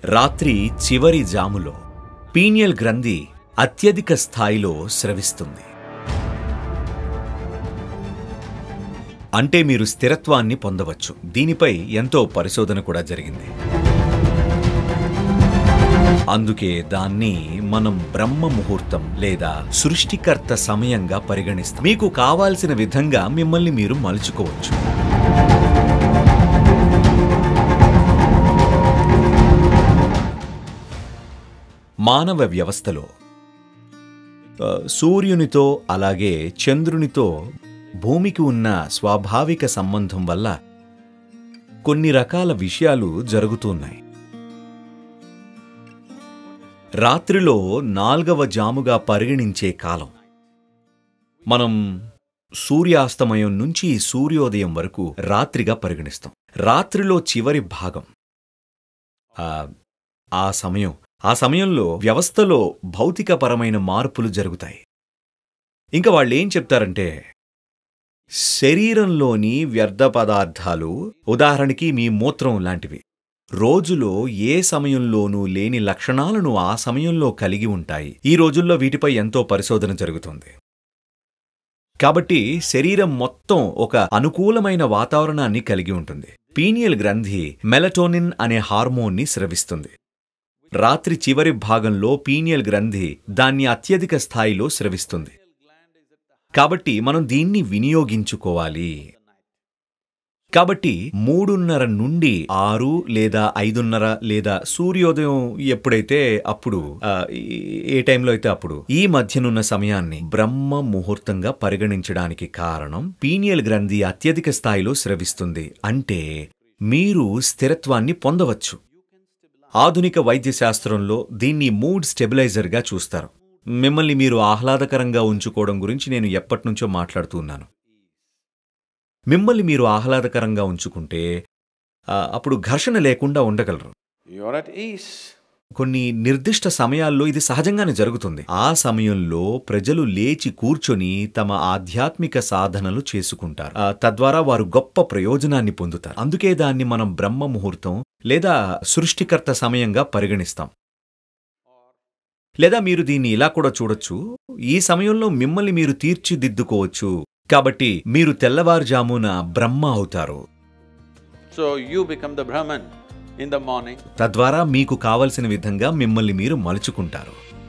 రాత్రి చివరి జాములో పీనియల్ గ్రంథి అత్యధిక స్థాయిలో స్రవిస్తుంది అంటే మీరు స్థిరత్వాన్ని పొందవచ్చు దీనిపై ఎంతో పరిశోధన కూడా జరిగింది అందుకే దాన్ని మనం బ్రహ్మ ముహూర్తం లేదా సృష్టికర్త సమయంగా పరిగణిస్తాం మీకు కావాల్సిన విధంగా మిమ్మల్ని మీరు మలుచుకోవచ్చు మానవ వ్యవస్థలో ఆ, సూర్యునితో అలాగే చంద్రునితో భూమికి ఉన్న స్వాభావిక సంబంధం వల్ల కొన్ని రకాల విషయాలు జరుగుతున్నాయి రాత్రిలో నాల్గవ జాముగా పరిగణించే కాలం మనం సూర్యాస్తమయం నుంచి సూర్యోదయం వరకు రాత్రిగా పరిగణిస్తాం రాత్రిలో చివరి భాగం ఆ, ఆ సమయం ఆ సమయంలో వ్యవస్థలో భౌతికపరమైన మార్పులు జరుగుతాయి ఇంకా వాళ్ళేం చెప్తారంటే శరీరంలోని వ్యర్థ పదార్థాలు ఉదాహరణకి మీ మూత్రం లాంటివి రోజులో ఏ సమయంలోనూ లేని లక్షణాలను ఆ సమయంలో కలిగి ఉంటాయి ఈ రోజుల్లో వీటిపై ఎంతో పరిశోధన జరుగుతుంది కాబట్టి శరీరం మొత్తం ఒక అనుకూలమైన వాతావరణాన్ని కలిగి ఉంటుంది పీనియల్ గ్రంథి మెలటోనిన్ అనే హార్మోన్ని స్రవిస్తుంది రాత్రి చివరి భాగంలో పీనియల్ గ్రంథి దాన్ని అత్యధిక స్థాయిలో స్రవిస్తుంది కాబట్టి మనం దీన్ని వినియోగించుకోవాలి కాబట్టి మూడున్నర నుండి ఆరు లేదా ఐదున్నర లేదా సూర్యోదయం ఎప్పుడైతే అప్పుడు ఆ, ఈ- ఏ టైంలో అయితే అప్పుడు ఈ మధ్యనున్న సమయాన్ని బ్రహ్మ ముహూర్తంగా పరిగణించడానికి కారణం పీనియల్ గ్రంథి అత్యధిక స్థాయిలో స్రవిస్తుంది అంటే మీరు స్థిరత్వాన్ని పొందవచ్చు ఆధునిక వైద్య శాస్త్రంలో దీన్ని మూడ్ స్టెబిలైజర్గా చూస్తారు మిమ్మల్ని మీరు ఆహ్లాదకరంగా ఉంచుకోవడం గురించి నేను ఎప్పటినుంచో మాట్లాడుతూ ఉన్నాను మిమ్మల్ని మీరు ఆహ్లాదకరంగా ఉంచుకుంటే ఆ, అప్పుడు ఘర్షణ లేకుండా ఉండగలరు You're at ease. కొన్ని నిర్దిష్ట సమయాల్లో ఇది సహజంగానే జరుగుతుంది ఆ సమయంలో ప్రజలు లేచి కూర్చొని తమ ఆధ్యాత్మిక సాధనలు చేసుకుంటారు ఆ, తద్వారా వారు గొప్ప ప్రయోజనాన్ని పొందుతారు అందుకే దాన్ని మనం బ్రహ్మ ముహూర్తం లేదా సృష్టికర్త సమయంగా పరిగణిస్తాం లేదా మీరు దీన్ని ఇలా కూడా చూడొచ్చు ఈ సమయంలో మిమ్మల్ని మీరు తీర్చిదిద్దుకోవచ్చు కాబట్టి మీరు తెల్లవారుజామున బ్రహ్మ అవుతారు So you become the Brahman in the morning. తద్వారా మీకు కావలసిన విధంగా మిమ్మల్ని మీరు మలుచుకుంటారు